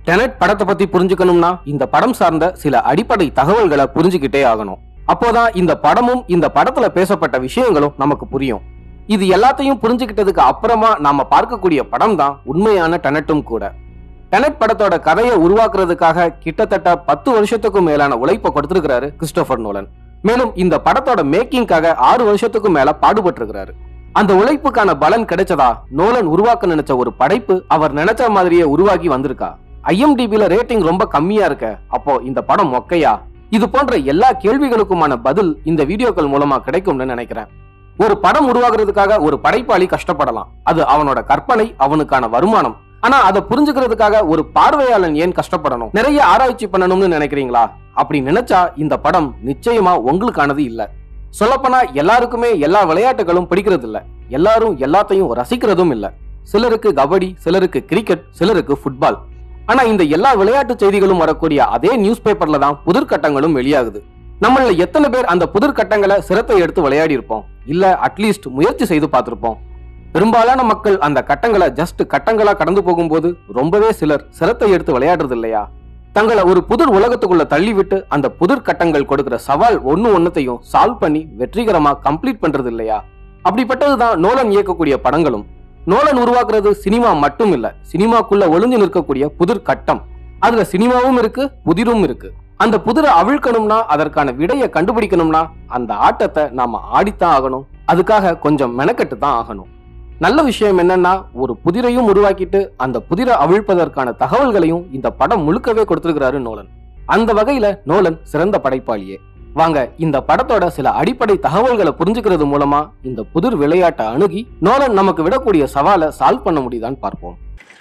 Tenet படத்தை பத்தி புரிஞ்சுக்கணும்னா இந்த படம் சார்ந்த சில அடிப்படை தகவல்களை புரிஞ்சுக்கிட்டே ஆகணும் அப்போதான் இந்த படமும் இந்த படத்துல பேசப்பட்ட விஷயங்களும் நமக்கு புரியும் இது எல்லாத்தையும் புரிஞ்சுக்கிட்டதுக்கு அப்புறமா நாம பார்க்கக்கூடிய படம் தான் உண்மையான டெனட்டும் கூட டெனட் படத்தோட கதையை உருவாக்குறதுக்காக கிட்டத்தட்ட பத்து வருஷத்துக்கும் மேலான உழைப்பை கொடுத்திருக்கிறாரு கிறிஸ்டோபர் நோலன் மேலும் இந்த படத்தோட மேக்கிங்காக ஆறு வருஷத்துக்கும் மேல பாடுபட்டிருக்கிறாரு அந்த உழைப்புக்கான பலன் கிடைச்சதா நோலன் உருவாக்க நினைச்ச ஒரு படைப்பு அவர் நினைச்ச மாதிரியே உருவாகி வந்திருக்கா ஐஎம்டிபில ரேட்டிங் ரொம்ப கம்மியா இருக்க அப்போ இந்த படம் மொக்கையா இது போன்ற எல்லா கேள்விகளுக்குமான பதில் இந்த வீடியோக்கள் மூலமா கிடைக்கும்னு நினைக்கிறேன் ஒரு படம் உருவாக்குறதுக்காக ஒரு படைப்பாளி கஷ்டப்படலாம் அது அவனோட கற்பனை அவனுக்கான வருமானம் ஆனா அதை புரிஞ்சுக்கிறதுக்காக ஒரு பார்வையாளன் ஏன் கஷ்டப்படணும் நிறைய ஆராய்ச்சி பண்ணணும்னு நினைக்கிறீங்களா அப்படி நினைச்சா இந்த படம் நிச்சயமா உங்களுக்கானது இல்ல சொல்லப்போனா எல்லாருக்குமே எல்லா விளையாட்டுகளும் பிடிக்கிறது இல்ல எல்லாரும் எல்லாத்தையும் ரசிக்கிறதும் இல்ல சிலருக்கு கபடி சிலருக்கு கிரிக்கெட் சிலருக்கு ஃபுட்பால் ஆனா இந்த எல்லா விளையாட்டு செய்திகளும் வரக்கூடிய அதே நியூஸ் பேப்பர்ல தான் புதிர்கட்டங்களும் வெளியாகுது நம்மள எத்தனை பேர் அந்த புதிர்கட்டங்களை சிரத்தை எடுத்து விளையாடி இருப்போம் இல்ல அட்லீஸ்ட் முயற்சி செய்து பார்த்திருப்போம் பெரும்பாலான மக்கள் அந்த கட்டங்களை ஜஸ்ட் கட்டங்களா கடந்து போகும்போது ரொம்பவே சிலர் சிரத்தை எடுத்து விளையாடுறது இல்லையா தங்களை ஒரு புதிர் உலகத்துக்குள்ள தள்ளிவிட்டு அந்த புதிர் கட்டங்கள் கொடுக்கிற சவால் ஒன்னு ஒன்னத்தையும் சால்வ் பண்ணி வெற்றிகரமா கம்ப்ளீட் பண்றது இல்லையா அப்படிப்பட்டதுதான் நோலன் இயக்கக்கூடிய படங்களும் நோலன் உருவாக்குறது சினிமா மட்டும் இல்ல சினிமாக்குள்ள ஒளிஞ்சு நிற்கக்கூடிய புதிர் கட்டம் அதுல சினிமாவும் இருக்கு புதிரும் இருக்கு அந்த புதிரை அவிழ்க்கணும்னா அதற்கான விடையை கண்டுபிடிக்கணும்னா அந்த ஆட்டத்தை நாம ஆடித்தான் ஆகணும் அதுக்காக கொஞ்சம் மெனக்கெட்டு தான் ஆகணும் நல்ல விஷயம் என்னன்னா ஒரு புதிரையும் உருவாக்கிட்டு அந்த புதிரை அவிழ்ப்பதற்கான தகவல்களையும் இந்த படம் முழுக்கவே கொடுத்திருக்கிறாரு நோலன் அந்த வகையில நோலன் சிறந்த படைப்பாளியே வாங்க இந்த படத்தோட சில அடிப்படை தகவல்களை புரிஞ்சுக்கிறது மூலமா இந்த புதிர் விளையாட்டை அணுகி நோலன் நமக்கு விடக்கூடிய சவாலை சால்வ் பண்ண முடியுதான்னு பார்ப்போம்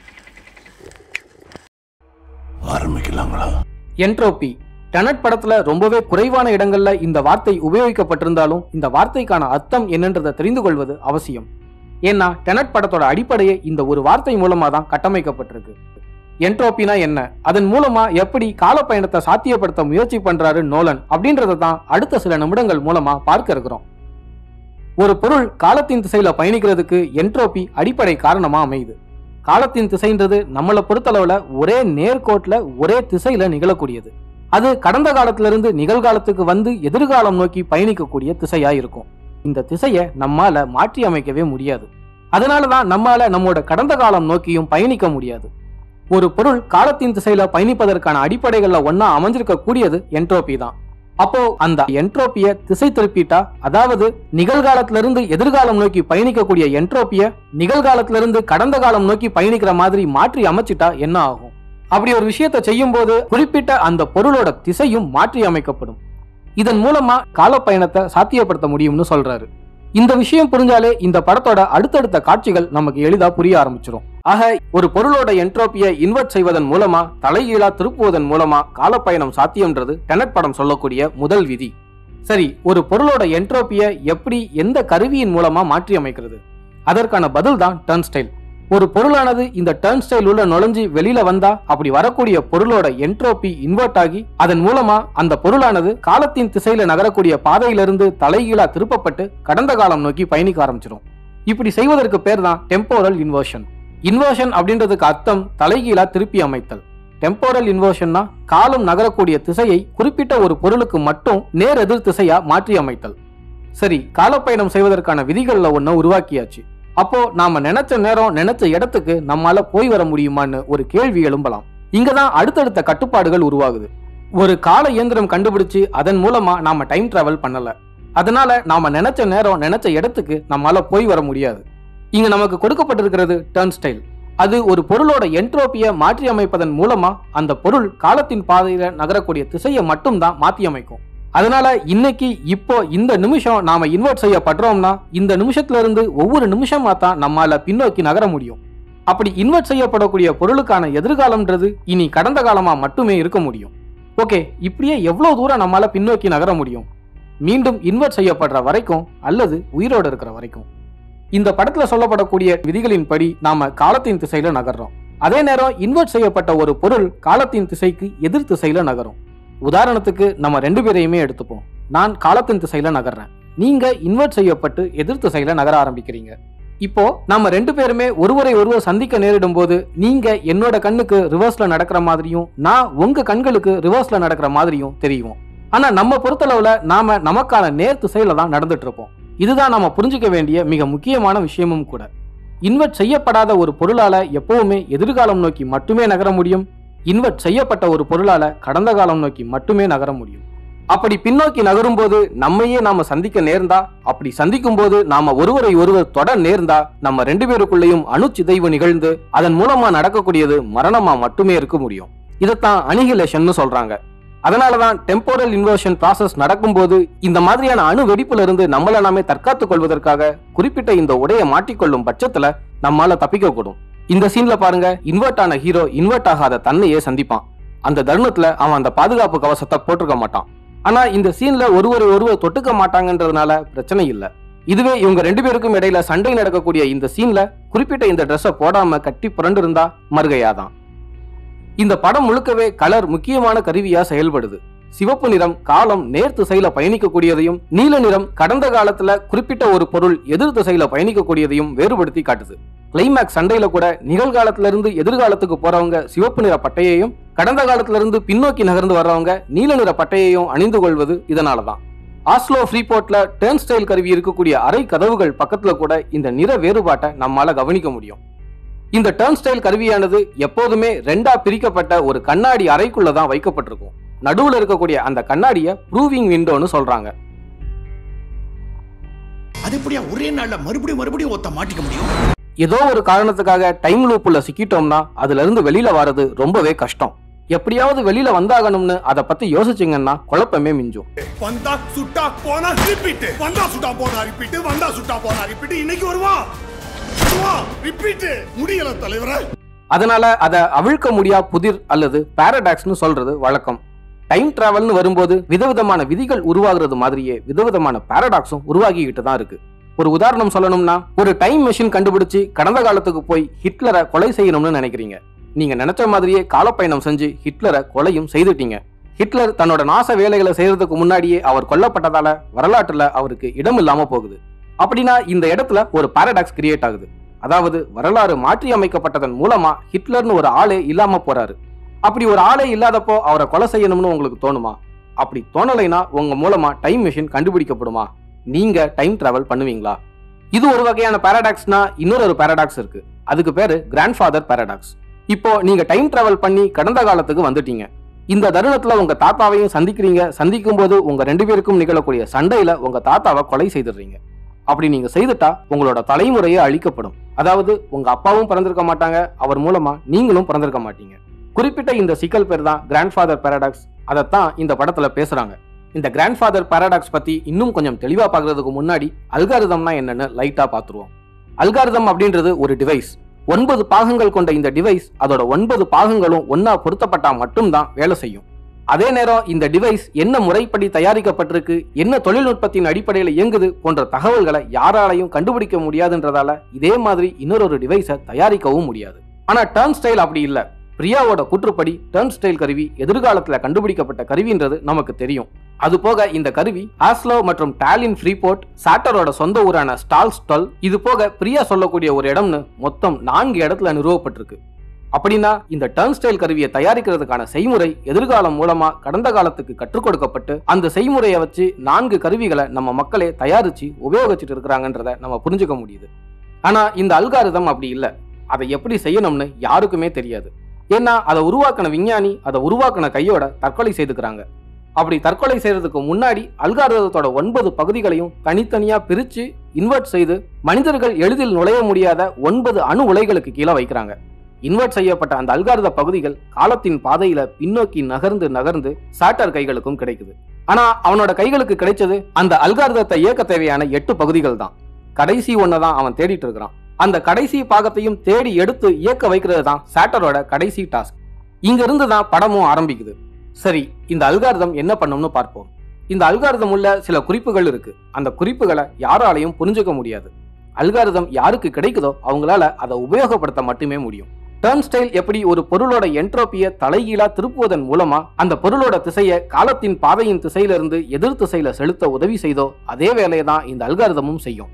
ஆரம்பிக்கலாங்களா என்ட்ரோபி டெனட் படத்துல ரொம்பவே குறைவான இடங்கள்ல இந்த வார்த்தை உபயோகிக்கப்பட்டிருந்தாலும் இந்த வார்த்தைக்கான அர்த்தம் என்னன்றதை தெரிந்து கொள்வது அவசியம் ஏன்னா டெனட் படத்தோட அடிப்படையே இந்த ஒரு வார்த்தை மூலமா தான் கட்டமைக்கப்பட்டிருக்கு என்ட்ரோபினா என்ன அதன் மூலமா எப்படி காலப்பயணத்தை சாத்தியப்படுத்த முயற்சி பண்றாரு நோலன் அப்படின்றத தான் அடுத்த சில நிமிடங்கள் மூலமா பார்க்க இருக்கிறோம் ஒரு பொருள் காலத்தின் திசையில பயணிக்கிறதுக்கு என்ட்ரோபி அடிப்படை காரணமா அமையுது காலத்தின் திசைன்றது நம்மளை பொறுத்தளவுல ஒரே நேர்கோட்ல ஒரே திசையில நிகழக்கூடியது அது கடந்த காலத்துல இருந்து நிகழ்காலத்துக்கு வந்து எதிர்காலம் நோக்கி பயணிக்கக்கூடிய திசையா இருக்கும் இந்த திசையை நம்மால மாற்றி அமைக்கவே முடியாது அதனாலதான் நம்மால நம்மோட கடந்த காலம் நோக்கியும் பயணிக்க முடியாது ஒரு பொருள் காலத்தின் திசையில பயணிப்பதற்கான அடிப்படைகள்ல ஒன்னா அமைஞ்சிருக்க கூடியது என்ட்ரோபி தான் அப்போ அந்த என்ட்ரோப்பிய திசை திருப்பிட்டா அதாவது நிகழ்காலத்திலிருந்து எதிர்காலம் நோக்கி பயணிக்கக்கூடிய என்ட்ரோப்பிய நிகழ்காலத்திலிருந்து கடந்த காலம் நோக்கி பயணிக்கிற மாதிரி மாற்றி அமைச்சிட்டா என்ன ஆகும் அப்படி ஒரு விஷயத்தை செய்யும் போது குறிப்பிட்ட அந்த பொருளோட திசையும் மாற்றி அமைக்கப்படும் இதன் மூலமா காலப்பயணத்தை சாத்தியப்படுத்த முடியும்னு சொல்றாரு இந்த விஷயம் புரிஞ்சாலே இந்த படத்தோட அடுத்தடுத்த காட்சிகள் நமக்கு எளிதா புரிய ஆரம்பிச்சிடும் ஆக ஒரு பொருளோட என்ட்ரோப்பியை இன்வெர்ட் செய்வதன் மூலமா தலைகீழா திருப்புவதன் மூலமா காலப்பயணம் சாத்தியம்ன்றது டெனட் படம் சொல்லக்கூடிய முதல் விதி சரி ஒரு பொருளோட என்ட்ரோப்பியை எப்படி எந்த கருவியின் மூலமா மாற்றி அமைக்கிறது அதற்கான பதில் தான் டர்ன் ஸ்டைல் ஒரு பொருளானது இந்த டர்ன் ஸ்டைல் உள்ள நுழைஞ்சு வெளியில வந்தா அப்படி வரக்கூடிய பொருளோட என்ட்ரோபி இன்வெர்ட் ஆகி அதன் மூலமா அந்த பொருளானது காலத்தின் திசையில நகரக்கூடிய பாதையிலிருந்து தலைகீழா திருப்பப்பட்டு கடந்த காலம் நோக்கி பயணிக்க ஆரம்பிச்சிடும் இப்படி செய்வதற்கு பேர் தான் டெம்போரல் இன்வர்ஷன் இன்வர்ஷன் அப்படின்றதுக்கு அர்த்தம் தலைகீழா திருப்பி அமைத்தல் டெம்போரல் இன்வர்ஷன்னா காலம் நகரக்கூடிய திசையை குறிப்பிட்ட ஒரு பொருளுக்கு மட்டும் நேர் எதிர் திசையா மாற்றி அமைத்தல் சரி காலப்பயணம் செய்வதற்கான விதிகள்ல ஒன்ன உருவாக்கியாச்சு அப்போ நாம நினைச்ச நேரம் நினைச்ச இடத்துக்கு நம்மால போய் வர முடியுமான்னு ஒரு கேள்வி எழும்பலாம் இங்கதான் அடுத்தடுத்த கட்டுப்பாடுகள் உருவாகுது ஒரு கால இயந்திரம் கண்டுபிடிச்சு அதன் மூலமா நாம டைம் டிராவல் பண்ணல அதனால நாம நினைச்ச நேரம் நினைச்ச இடத்துக்கு நம்மால போய் வர முடியாது இங்க நமக்கு கொடுக்கப்பட்டிருக்கிறது டர்ன் ஸ்டைல் அது ஒரு பொருளோட என்ட்ரோப்பியை மாற்றி அமைப்பதன் மூலமா அந்த பொருள் காலத்தின் பாதையில நகரக்கூடிய திசையை மட்டும்தான் மாற்றி அமைக்கும் அதனால இன்னைக்கு இப்போ இந்த நிமிஷம் நாம இன்வெர்ட் செய்யப்படுறோம்னா இந்த நிமிஷத்துல இருந்து ஒவ்வொரு நிமிஷமா தான் நம்மால பின்னோக்கி நகர முடியும் அப்படி இன்வெர்ட் செய்யப்படக்கூடிய பொருளுக்கான எதிர்காலம்ன்றது இனி கடந்த காலமா மட்டுமே இருக்க முடியும் ஓகே இப்படியே எவ்வளவு தூரம் நம்மால பின்னோக்கி நகர முடியும் மீண்டும் இன்வெர்ட் செய்யப்படுற வரைக்கும் அல்லது உயிரோடு இருக்கிற வரைக்கும் இந்த படத்துல சொல்லப்படக்கூடிய விதிகளின்படி நாம காலத்தின் திசையில நகர்றோம் அதே நேரம் இன்வெர்ட் செய்யப்பட்ட ஒரு பொருள் காலத்தின் திசைக்கு எதிர் திசையில நகரும் உதாரணத்துக்கு நம்ம ரெண்டு பேரையுமே எடுத்துப்போம் நான் காலத்தின் திசையில நகர்றேன் நீங்க இன்வெர்ட் செய்யப்பட்டு எதிர் திசையில நகர ஆரம்பிக்கிறீங்க இப்போ நாம ரெண்டு பேருமே ஒருவரை ஒருவர் சந்திக்க நேரிடும் போது நீங்க என்னோட கண்ணுக்கு ரிவர்ஸ்ல நடக்கிற மாதிரியும் நான் உங்க கண்களுக்கு ரிவர்ஸ்ல நடக்கிற மாதிரியும் தெரியும் ஆனா நம்ம பொறுத்தளவுல நாம நமக்கான நேர் திசையில தான் நடந்துட்டு இருப்போம் இதுதான் நாம புரிஞ்சுக்க வேண்டிய மிக முக்கியமான விஷயமும் கூட இன்வெர்ட் செய்யப்படாத ஒரு பொருளால எப்பவுமே எதிர்காலம் நோக்கி மட்டுமே நகர முடியும் இன்வெர்ட் செய்யப்பட்ட ஒரு பொருளால கடந்த காலம் நோக்கி மட்டுமே நகர முடியும் அப்படி பின்னோக்கி நகரும்போது நம்மையே நாம சந்திக்க நேர்ந்தா அப்படி சந்திக்கும் போது நாம ஒருவரை ஒருவர் தொட நேர்ந்தா நம்ம ரெண்டு பேருக்குள்ளேயும் அணுச்சிதைவு நிகழ்ந்து அதன் மூலமா நடக்கக்கூடியது மரணமா மட்டுமே இருக்க முடியும் இதைத்தான் அனிகிலேஷன் சொல்றாங்க அதனாலதான் டெம்போரல் இன்வர்ஷன் ப்ராசஸ் நடக்கும்போது இந்த மாதிரியான அணு வெடிப்புல இருந்து நம்மள நாமே தற்காத்துக் கொள்வதற்காக குறிப்பிட்ட இந்த உடையை மாட்டிக்கொள்ளும் பட்சத்துல நம்மால தப்பிக்க கூடும் இந்த சீன்ல பாருங்க இன்வெர்ட் ஆன ஹீரோ இன்வெர்ட் ஆகாத தன்னையே சந்திப்பான் அந்த தருணத்துல அவன் அந்த பாதுகாப்பு கவசத்தை போட்டிருக்க மாட்டான் ஆனா இந்த சீன்ல ஒருவரை ஒருவர் தொட்டுக்க மாட்டாங்கன்றதுனால பிரச்சனை இல்ல இதுவே இவங்க ரெண்டு பேருக்கும் இடையில சண்டை நடக்கக்கூடிய இந்த சீன்ல குறிப்பிட்ட இந்த ட்ரெஸ்ஸை போடாம கட்டி புரண்டு இருந்தா மறுகையாதான் இந்த படம் முழுக்கவே கலர் முக்கியமான கருவியா செயல்படுது சிவப்பு நிறம் காலம் நேர் திசையில பயணிக்கக்கூடியதையும் நீல நிறம் கடந்த காலத்துல குறிப்பிட்ட ஒரு பொருள் எதிர் திசையில பயணிக்கக்கூடியதையும் வேறுபடுத்தி காட்டுது கிளைமேக்ஸ் சண்டையில கூட நிகழ்காலத்துல இருந்து எதிர்காலத்துக்கு போறவங்க சிவப்பு நிற பட்டையையும் கடந்த காலத்துல இருந்து பின்னோக்கி நகர்ந்து வர்றவங்க நீல நிற பட்டையையும் அணிந்து கொள்வது இதனாலதான் ஆஸ்லோ ஃப்ரீபோர்ட்ல டேர்ன் ஸ்டைல் கருவி இருக்கக்கூடிய அறை கதவுகள் பக்கத்துல கூட இந்த நிற வேறுபாட்டை நம்மால கவனிக்க முடியும் இந்த டேர்ன் ஸ்டைல் கருவியானது எப்போதுமே ரெண்டா பிரிக்கப்பட்ட ஒரு கண்ணாடி அறைக்குள்ள தான் வைக்கப்பட்டிருக்கும் நடுவுல இருக்கக்கூடிய அந்த கண்ணாடிய ப்ரூவிங் விண்டோன்னு சொல்றாங்க அது எப்படியா ஒரே நாள்ல மறுபடியும் மறுபடியும் ஒருத்த மாட்டிக்க முடியும் ஏதோ ஒரு காரணத்துக்காக டைம் லூப்புள்ள சிக்கிட்டோம்னா அதுல இருந்து வெளியில வர்றது ரொம்பவே கஷ்டம் எப்படியாவது வெளியில வந்தாகணும்னு அதை பத்தி யோசிச்சிங்கன்னா குழப்பமே மிஞ்சும் வந்தா சுட்டா போனா ரிப்பீட் வந்தா சுட்டா போனா ரிப்பீட் வந்தா சுட்டா போனா ரிப்பீட் இன்னைக்கு வருவான் வருவான் ரிப்பீட் முடியல தலைவரே அதனால அதை அவிழ்க்க முடியா புதிர் அல்லது பாரடாக்ஸ்னு சொல்றது வழக்கம் டைம் டிராவல்னு வரும்போது விதவிதமான விதிகள் உருவாகிறது மாதிரியே விதவிதமான பாரடாக்ஸும் உருவாகிக்கிட்டு தான் இருக்கு ஒரு உதாரணம் சொல்லணும்னா ஒரு டைம் மெஷின் கண்டுபிடிச்சு கடந்த காலத்துக்கு போய் ஹிட்லரை கொலை செய்யணும்னு நினைக்கிறீங்க நீங்க நினைச்ச மாதிரியே காலப்பயணம் செஞ்சு ஹிட்லரை கொலையும் செய்துட்டீங்க ஹிட்லர் தன்னோட நாச வேலைகளை செய்யறதுக்கு முன்னாடியே அவர் கொல்லப்பட்டதால வரலாற்றுல அவருக்கு இடம் இல்லாம போகுது அப்படின்னா இந்த இடத்துல ஒரு பாரடாக்ஸ் கிரியேட் ஆகுது அதாவது வரலாறு மாற்றி அமைக்கப்பட்டதன் மூலமா ஹிட்லர்னு ஒரு ஆளே இல்லாம போறாரு அப்படி ஒரு ஆளே இல்லாதப்போ அவரை கொலை செய்யணும்னு உங்களுக்கு தோணுமா அப்படி தோணலைனா உங்க மூலமா டைம் மிஷின் கண்டுபிடிக்கப்படுமா நீங்க டைம் டிராவல் பண்ணுவீங்களா இது ஒரு வகையான பாரடாக்ஸ்னா இன்னொரு ஒரு பாரடாக்ஸ் இருக்கு அதுக்கு பேரு கிராண்ட்ஃபாதர் பாரடாக்ஸ் இப்போ நீங்க டைம் டிராவல் பண்ணி கடந்த காலத்துக்கு வந்துட்டீங்க இந்த தருணத்துல உங்க தாத்தாவையும் சந்திக்கிறீங்க சந்திக்கும் போது உங்க ரெண்டு பேருக்கும் நிகழக்கூடிய சண்டையில உங்க தாத்தாவை கொலை செய்துடுறீங்க அப்படி நீங்க செய்துட்டா உங்களோட தலைமுறையே அழிக்கப்படும் அதாவது உங்க அப்பாவும் பிறந்திருக்க மாட்டாங்க அவர் மூலமா நீங்களும் பிறந்திருக்க மாட்டீங்க குறிப்பிட்ட இந்த சிக்கல் பேர் தான் கிராண்ட்ஃபாதர் பாரடாக்ஸ் அதைத்தான் இந்த படத்துல பேசுறாங்க இந்த கிராண்ட்ஃபாதர் பாரடாக்ஸ் பத்தி இன்னும் கொஞ்சம் தெளிவா பார்க்கறதுக்கு முன்னாடி அல்காரிதம்னா என்னன்னு லைட்டா பார்த்துருவோம் அல்காரிதம் அப்படின்றது ஒரு டிவைஸ் ஒன்பது பாகங்கள் கொண்ட இந்த டிவைஸ் அதோட ஒன்பது பாகங்களும் ஒன்னா பொருத்தப்பட்டா மட்டும்தான் வேலை செய்யும் அதே நேரம் இந்த டிவைஸ் என்ன முறைப்படி தயாரிக்கப்பட்டிருக்கு என்ன தொழில்நுட்பத்தின் அடிப்படையில் இயங்குது போன்ற தகவல்களை யாராலையும் கண்டுபிடிக்க முடியாதுன்றதால இதே மாதிரி இன்னொரு ஒரு டிவைஸை தயாரிக்கவும் முடியாது ஆனா டர்ன் ஸ்டைல் அப்படி இல்ல பிரியாவோட கூற்றுப்படி டர்ன் ஸ்டைல் கருவி எதிர்காலத்துல கண்டுபிடிக்கப்பட்ட கருவின்றது நமக்கு தெரியும் அது போக இந்த கருவி ஆஸ்லோ மற்றும் டாலின் ஃப்ரீபோர்ட் சாட்டரோட சொந்த ஊரான ஸ்டால்ஸ்டல் இது போக பிரியா சொல்லக்கூடிய ஒரு இடம்னு மொத்தம் நான்கு இடத்துல நிறுவப்பட்டிருக்கு அப்படின்னா இந்த டர்ன் ஸ்டைல் கருவியை தயாரிக்கிறதுக்கான செய்முறை எதிர்காலம் மூலமா கடந்த காலத்துக்கு கற்றுக் கொடுக்கப்பட்டு அந்த செய்முறையை வச்சு நான்கு கருவிகளை நம்ம மக்களே தயாரிச்சு உபயோகிச்சுட்டு இருக்கிறாங்கன்றத நம்ம புரிஞ்சுக்க முடியுது ஆனா இந்த அல்காரிதம் அப்படி இல்லை அதை எப்படி செய்யணும்னு யாருக்குமே தெரியாது ஏன்னா அதை உருவாக்கின விஞ்ஞானி அதை உருவாக்கின கையோட தற்கொலை செய்துக்கிறாங்க அப்படி தற்கொலை செய்யறதுக்கு முன்னாடி அல்காரிதத்தோட ஒன்பது பகுதிகளையும் தனித்தனியா பிரிச்சு இன்வெர்ட் செய்து மனிதர்கள் எளிதில் நுழைய முடியாத ஒன்பது அணு உலைகளுக்கு கீழே வைக்கிறாங்க இன்வெர்ட் செய்யப்பட்ட அந்த அல்காரித பகுதிகள் காலத்தின் பாதையில பின்னோக்கி நகர்ந்து நகர்ந்து சாட்டர் கைகளுக்கும் கிடைக்குது ஆனா அவனோட கைகளுக்கு கிடைச்சது அந்த அல்காரிதத்தை இயக்க தேவையான எட்டு பகுதிகள் தான் கடைசி ஒன்னை தான் அவன் தேடிட்டு இருக்கிறான் அந்த கடைசி பாகத்தையும் தேடி எடுத்து இயக்க வைக்கிறது தான் சாட்டரோட கடைசி டாஸ்க் இங்க இருந்து தான் படமும் ஆரம்பிக்குது சரி இந்த அல்காரிதம் என்ன பண்ணும்னு பார்ப்போம் இந்த அல்காரிதம் உள்ள சில குறிப்புகள் இருக்கு அந்த குறிப்புகளை யாராலையும் புரிஞ்சுக்க முடியாது அல்காரிதம் யாருக்கு கிடைக்குதோ அவங்களால அதை உபயோகப்படுத்த மட்டுமே முடியும் டர்ன் ஸ்டைல் எப்படி ஒரு பொருளோட என்ட்ரோப்பியை தலைகீழா திருப்புவதன் மூலமா அந்த பொருளோட திசையை காலத்தின் பாதையின் திசையிலிருந்து எதிர் திசையில செலுத்த உதவி செய்தோ அதே வேலையை தான் இந்த அல்காரிதமும் செய்யும்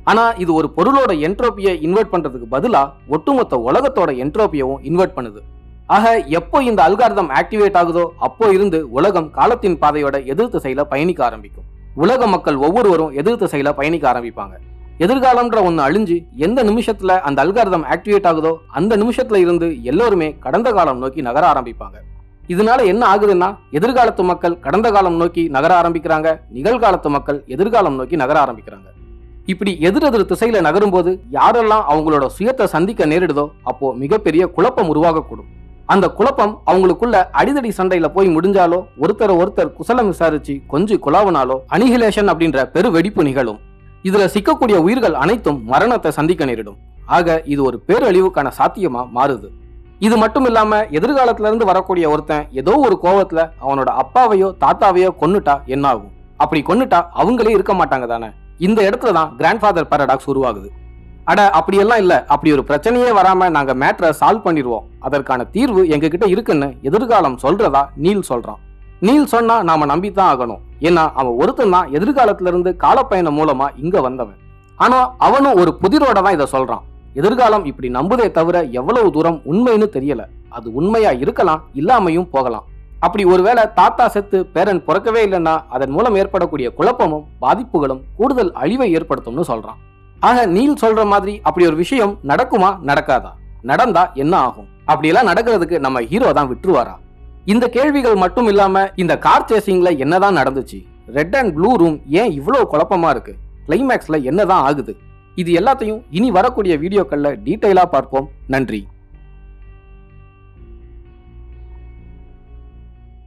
ஆனா இது ஒரு பொருளோட என்ட்ரோப்பியை இன்வெர்ட் பண்றதுக்கு பதிலா ஒட்டுமொத்த உலகத்தோட என்ட்ரோப்பியவும் இன்வெர்ட் பண்ணுது ஆக எப்போ இந்த அல்காரிதம் ஆக்டிவேட் ஆகுதோ அப்போ இருந்து உலகம் காலத்தின் பாதையோட எதிர் திசையில பயணிக்க ஆரம்பிக்கும் உலக மக்கள் ஒவ்வொருவரும் எதிர் திசையில பயணிக்க ஆரம்பிப்பாங்க எதிர்காலம்ன்ற ஒன்று அழிஞ்சு எந்த நிமிஷத்துல அந்த அல்காரிதம் ஆக்டிவேட் ஆகுதோ அந்த நிமிஷத்துல இருந்து எல்லோருமே கடந்த காலம் நோக்கி நகர ஆரம்பிப்பாங்க இதனால என்ன ஆகுதுன்னா எதிர்காலத்து மக்கள் கடந்த காலம் நோக்கி நகர ஆரம்பிக்கிறாங்க நிகழ்காலத்து மக்கள் எதிர்காலம் நோக்கி நகர ஆரம்பிக்கிறாங்க இப்படி எதிரெதிர் திசையில நகரும்போது யாரெல்லாம் அவங்களோட சுயத்தை சந்திக்க நேரிடுதோ அப்போ மிகப்பெரிய குழப்பம் உருவாகக்கூடும் அந்த குழப்பம் அவங்களுக்குள்ள அடிதடி சண்டையில போய் முடிஞ்சாலோ ஒருத்தரை ஒருத்தர் குசலம் விசாரிச்சு கொஞ்சம் குலாவனாலோ அனிஹிலேஷன் அப்படின்ற பெரு வெடிப்பு நிகழும் இதுல சிக்கக்கூடிய உயிர்கள் அனைத்தும் மரணத்தை சந்திக்க நேரிடும் ஆக இது ஒரு பேரழிவுக்கான சாத்தியமா மாறுது இது மட்டும் இல்லாம எதிர்காலத்துல இருந்து வரக்கூடிய ஒருத்தன் ஏதோ ஒரு கோவத்துல அவனோட அப்பாவையோ தாத்தாவையோ கொன்னுட்டா என்ன ஆகும் அப்படி கொன்னுட்டா அவங்களே இருக்க மாட்டாங்க தானே இந்த இடத்துல தான் கிராண்ட்ஃபாதர் பாரடாக்ஸ் உருவாகுது அட அப்படியெல்லாம் இல்ல அப்படி ஒரு பிரச்சனையே வராம நாங்க மேட்ரை சால்வ் பண்ணிடுவோம் அதற்கான தீர்வு எங்க கிட்ட இருக்குன்னு எதிர்காலம் சொல்றதா நீல் சொல்றான் நீல் சொன்னா நாம நம்பித்தான் ஆகணும் ஏன்னா அவன் ஒருத்தன் தான் எதிர்காலத்துல இருந்து காலப்பயணம் மூலமா இங்க வந்தவன் ஆனா அவனும் ஒரு புதிரோட தான் இதை சொல்றான் எதிர்காலம் இப்படி நம்புதே தவிர எவ்வளவு தூரம் உண்மைன்னு தெரியல அது உண்மையா இருக்கலாம் இல்லாமையும் போகலாம் அப்படி ஒருவேளை தாத்தா செத்து பேரன் பிறக்கவே இல்லைன்னா அதன் மூலம் ஏற்படக்கூடிய குழப்பமும் பாதிப்புகளும் கூடுதல் அழிவை ஏற்படுத்தும்னு சொல்றான் ஆக நீல் சொல்ற மாதிரி அப்படி ஒரு விஷயம் நடக்குமா நடக்காதா நடந்தா என்ன ஆகும் அப்படியெல்லாம் நடக்கிறதுக்கு நம்ம ஹீரோ தான் விட்டுருவாரா இந்த கேள்விகள் மட்டும் இல்லாம இந்த கார் சேசிங்ல என்னதான் நடந்துச்சு ரெட் அண்ட் ப்ளூ ரூம் ஏன் இவ்வளவு குழப்பமா இருக்கு கிளைமேக்ஸ்ல என்னதான் ஆகுது இது எல்லாத்தையும் இனி வரக்கூடிய வீடியோக்கள்ல டீட்டெயிலா பார்ப்போம் நன்றி